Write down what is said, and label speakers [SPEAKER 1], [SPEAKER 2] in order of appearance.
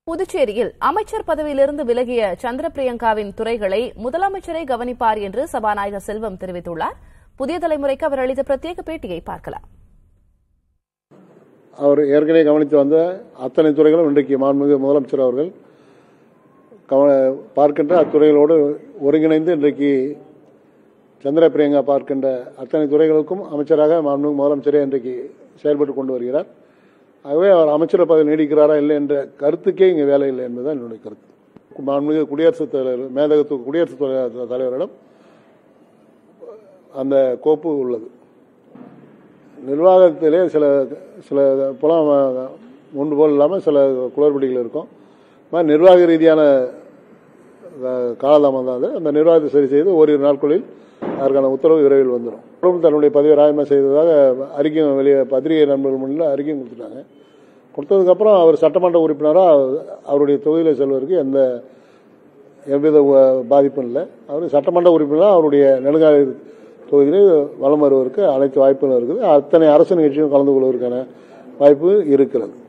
[SPEAKER 1] புதுச்சேரியில் அமைச்சர் பதவியிலிருந்து விலகிய சந்திர பிரியங்காவின் துறைகளை முதலமைச்சரே கவனிப்பார் என்று சபாநாயகர் செல்வம் தெரிவித்துள்ளார் புதிய தலைமுறைக்கு அவர் அளித்த பிரத்யேக பேட்டியை பார்க்கலாம்
[SPEAKER 2] அவர் ஏற்கனவே கவனித்து வந்த அத்தனை துறைகளும் இன்றைக்கு மாண்புமிகு முதலமைச்சர் அவர்கள் கவ- பார்க்கின்ற அத்துறைகளோடு ஒருங்கிணைந்து இன்றைக்கு சந்திர பிரியங்கா பார்க்கின்ற அத்தனை துறைகளுக்கும் அமைச்சராக மாண்புமிகு முதலமைச்சரே இன்றைக்கு செயல்பட்டு கொண்டு வருகிறார் ஆகவே அவர் அமைச்சர் பதவி நீடிக்கிறாரா இல்லை என்ற கருத்துக்கே இங்கே வேலை இல்லை என்பதுதான் என்னுடைய கருத்து மாண்புமிகு குடியரசுத் தலைவர் மேதகத்து குடியரசுத் தலைவர் தலைவரிடம் அந்த கோப்பு உள்ளது நிர்வாகத்திலே சில சில புலம் முன்பு போல் இல்லாமல் சில குளறுபடிகள் இருக்கும் அது மாதிரி நிர்வாக ரீதியான அஹ், காலதாமதம் தான் அது அந்த நிர்வாகத்தை சரி செய்து ஓரிரு நாட்களில் அதற்கான உத்தரவு விரைவில் வந்துடும் அவரும் தன்னுடைய பதவியை ராஜினாமா செய்ததாக அறிக்கை வெளியே பத்திரிகை நண்பர்கள் முன்னில் அறிக்கையும் கொடுத்துட்டாங்க கொடுத்ததுக்கப்புறம் அவர் சட்டமன்ற உறுப்பினராக அவருடைய தொகுதியில் செல்வதற்கு எந்த எவ்வித உ- பாதிப்பும் இல்லை அவர் சட்டமன்ற உறுப்பினராக அவருடைய நெடுங்கால தொகுதியில் வலம் வருவதற்கு அனைத்து வாய்ப்புகளும் இருக்குது அத்தனை அரசு நிகழ்ச்சியும் கலந்து கொள்வதற்கான வாய்ப்பு இருக்கிறது